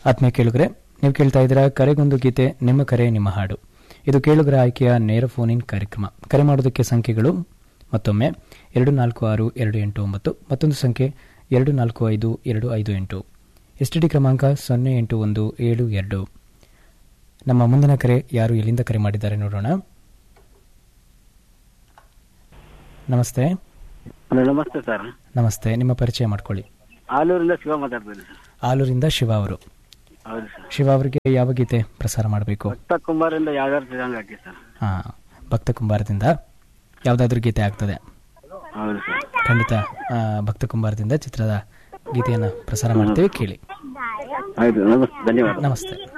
ಆತ್ಮೀಯ ಕೇಳುಗರೆ ನೀವು ಕೇಳ್ತಾ ಇದ್ದೀರಾ ಕರೆಗೊಂದು ಗೀತೆ ನಿಮ್ಮ ಕರೆ ನಿಮ್ಮ ಹಾಡು ಇದು ಕೇಳುಗರ ಆಯ್ಕೆಯ ನೇರ ಫೋನ್ ಇನ್ ಕಾರ್ಯಕ್ರಮ ಕರೆ ಮಾಡೋದಕ್ಕೆ ಸಂಖ್ಯೆಗಳು ಮತ್ತೊಮ್ಮೆ ಎರಡು ನಾಲ್ಕು ಆರು ಎರಡು ಎಂಟು ಒಂಬತ್ತು ಮತ್ತೊಂದು ಸಂಖ್ಯೆ ಎರಡು ನಾಲ್ಕು ಐದು ಎರಡು ಐದು ಎಂಟು ಎಸ್ ಟಿ ಡಿ ಕ್ರಮಾಂಕ ಸೊನ್ನೆ ಎಂಟು ಒಂದು ಏಳು ಎರಡು ನಮ್ಮ ಮುಂದಿನ ಕರೆ ಯಾರು ಎಲ್ಲಿಂದ ಕರೆ ಮಾಡಿದ್ದಾರೆ ನೋಡೋಣ ನಮಸ್ತೆ ಹಲೋ ನಮಸ್ತೆ ಸರ್ ನಮಸ್ತೆ ನಿಮ್ಮ ಪರಿಚಯ ಮಾಡ್ಕೊಳ್ಳಿ ಆಲೂರಿಂದ ಶಿವ ಮಾತಾಡ್ತೀನಿ ಸರ್ ಆಲೂರಿಂದ ಶಿವ ಅವರು ಹೌದು ಸರ್ ಶಿವ ಅವರಿಗೆ ಯಾವ ಗೀತೆ ಪ್ರಸಾರ ಮಾಡಬೇಕು ಭಕ್ತ ಕುಮಾರಿಂದ ಯಾವ್ದಾದ್ರು ಸಿಗಂಗ್ ಹಾಕಿ ಸರ್ ಹಾ ಭಕ್ತ ಕುಂಬಾರದಿಂದ ಯಾವುದಾದ್ರೂ ಗೀತೆ ಆಗ್ತದೆ ಹೌದು ಸರ್ ಖಂಡಿತ ಆ, ಭಕ್ತ ಕುಂಬಾರದಿಂದ ಚಿತ್ರದ ಗೀತೆಯನ್ನು ಪ್ರಸಾರ ಮಾಡ್ತೇವೆ ಕೇಳಿ ಆಯ್ತು ನಮಸ್ತೆ ಧನ್ಯವಾದ ನಮಸ್ತೆ